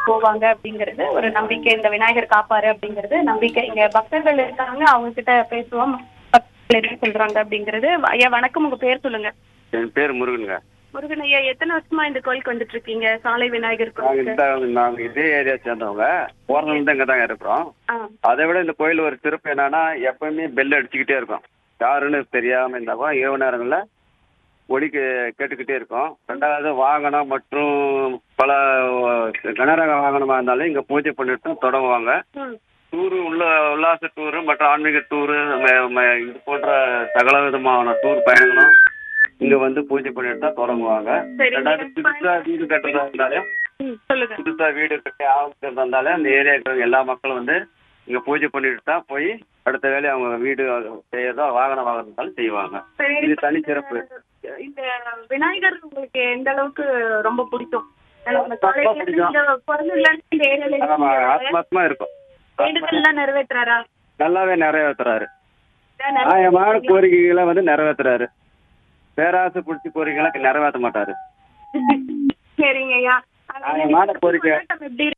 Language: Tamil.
போவாங்க அப்படிங்கிறது ஒரு நம்பிக்கை இந்த விநாயகர் காப்பாரு அப்படிங்கிறது நம்பிக்கை இங்க பக்தர்கள் இருக்காங்க அவங்க கிட்ட பேசுவோம் பக்தர்கள் என்ன சொல்றாங்க அப்படிங்கிறது ஐயா வணக்கம் உங்க பேர் சொல்லுங்க என் பேர் முருகனுங்க முருகன் ஐயா எத்தனை வருஷமா இந்த கோயிலுக்கு வந்துட்டு இருக்கீங்க சாலை விநாயகர் நாங்கள் கோயிலுக்கு இந்த நாங்கள் இதே ஏரியா சேர்ந்தவங்க போகிறதுலேருந்து இங்கே தாங்க இருக்கிறோம் ஆ அதை விட இந்த கோயில் ஒரு சிறப்பு என்னன்னா எப்பவுமே பெல் அடிச்சுக்கிட்டே இருக்கும் யாருன்னு தெரியாமல் இருந்தாலும் இரவு நேரங்களில் ஒலிக்கு கேட்டுக்கிட்டே இருக்கும் ரெண்டாவது வாகனம் மற்றும் பல கனரக வாகனமாக இருந்தாலும் இங்கே பூஜை பண்ணிட்டு தான் தொடங்குவாங்க ம் டூரு உள்ள உல்லாச டூரு மற்றும் ஆன்மீக டூரு ம- ம- இது போன்ற சகல விதமான டூர் பயணங்களும் இங்க வந்து பூஜை பண்ணிட்டு தான் தொடங்குவாங்க சரி. ரெண்டாவது புதுசா வீடு கட்டுறதா இருந்தாலும் ம், சொல்லுங்க புதுசா வீடு கட்டி ஆரம்பிக்கிறதா இருந்தாலும் அந்த ஏரியா இருக்கிற எல்லா மக்களும் வந்து இங்க பூஜை பண்ணிட்டு தான் போய் அடுத்த வேலையை அவங்க வீடு செய்யறதோ வாகன வாகனம் இருந்தாலும் செய்வாங்க சரி இது தனி சிறப்பு இந்த விநாயகர் உங்களுக்கு எந்த அளவுக்கு ரொம்ப பிடிக்கும் ஏன்னா, இந்த ரொம்ப காலையில இருந்து பிடிக்கும். இந்த பிறந்ததுல இருந்து இந்த ஏரியால ஆமா இருக்கீங்க. ஆத்மாத்மா இருக்கும் வேண்டுதல் எல்லாம் நிறைவேற்றுறாரா நல்லாவே நிறைவேற்றுறாரு அதான் நிறைய- நியாயமான கோரிக்கைகளை வந்து நிறைவேற்றுறாரு பேராசை பிடிச்சி கோரிக்கைகளை நிறைவேற்ற மாட்டாரு சரிங்க ஐயா நியாயமான கோரிக்கை. எப்படி